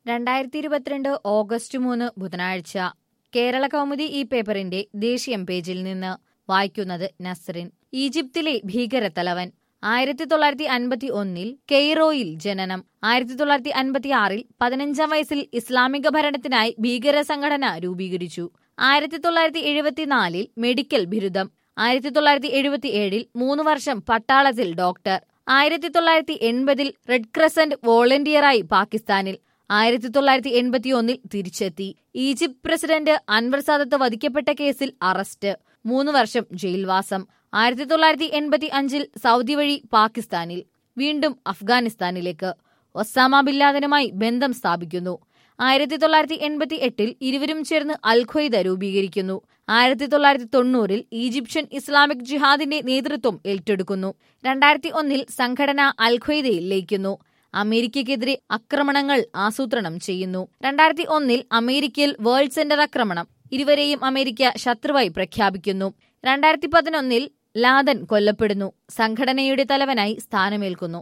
രണ്ടായിരത്തി ഇരുപത്തിരണ്ട് ഓഗസ്റ്റ് മൂന്ന് ബുധനാഴ്ച കേരള കൗമുദി ഈ പേപ്പറിന്റെ ദേശീയം പേജിൽ നിന്ന് വായിക്കുന്നത് നസ്റിൻ ഈജിപ്തിലെ ഭീകരത്തലവൻ ആയിരത്തി തൊള്ളായിരത്തി അൻപത്തി ഒന്നിൽ കെയ്റോയിൽ ജനനം ആയിരത്തി തൊള്ളായിരത്തി അൻപത്തി ആറിൽ പതിനഞ്ചാം വയസ്സിൽ ഇസ്ലാമിക ഭരണത്തിനായി ഭീകര സംഘടന രൂപീകരിച്ചു ആയിരത്തി തൊള്ളായിരത്തി എഴുപത്തിനാലിൽ മെഡിക്കൽ ബിരുദം ആയിരത്തി തൊള്ളായിരത്തി എഴുപത്തി ഏഴിൽ മൂന്ന് വർഷം പട്ടാളത്തിൽ ഡോക്ടർ ആയിരത്തി തൊള്ളായിരത്തി എൺപതിൽ റെഡ് ക്രസന്റ് വോളണ്ടിയറായി പാകിസ്ഥാനിൽ ആയിരത്തി തൊള്ളായിരത്തി എൺപത്തി ഒന്നിൽ തിരിച്ചെത്തി ഈജിപ്ത് പ്രസിഡന്റ് അൻവർ സാദത്ത് വധിക്കപ്പെട്ട കേസിൽ അറസ്റ്റ് മൂന്ന് വർഷം ജയിൽവാസം ആയിരത്തി തൊള്ളായിരത്തി എൺപത്തി അഞ്ചിൽ സൗദി വഴി പാകിസ്ഥാനിൽ വീണ്ടും അഫ്ഗാനിസ്ഥാനിലേക്ക് ഒസാമ ബില്ലാദനുമായി ബന്ധം സ്ഥാപിക്കുന്നു ആയിരത്തി തൊള്ളായിരത്തി എൺപത്തി എട്ടിൽ ഇരുവരും ചേർന്ന് അൽഖ്വയ്ദ രൂപീകരിക്കുന്നു ആയിരത്തി തൊള്ളായിരത്തി തൊണ്ണൂറിൽ ഈജിപ്ഷ്യൻ ഇസ്ലാമിക് ജിഹാദിന്റെ നേതൃത്വം ഏറ്റെടുക്കുന്നു രണ്ടായിരത്തി ഒന്നിൽ സംഘടന അൽഖ്വയ്ദയിൽ ലയിക്കുന്നു അമേരിക്കയ്ക്കെതിരെ ആക്രമണങ്ങൾ ആസൂത്രണം ചെയ്യുന്നു രണ്ടായിരത്തി ഒന്നിൽ അമേരിക്കയിൽ വേൾഡ് സെന്റർ ആക്രമണം ഇരുവരെയും അമേരിക്ക ശത്രുവായി പ്രഖ്യാപിക്കുന്നു രണ്ടായിരത്തി പതിനൊന്നിൽ ലാദൻ കൊല്ലപ്പെടുന്നു സംഘടനയുടെ തലവനായി സ്ഥാനമേൽക്കുന്നു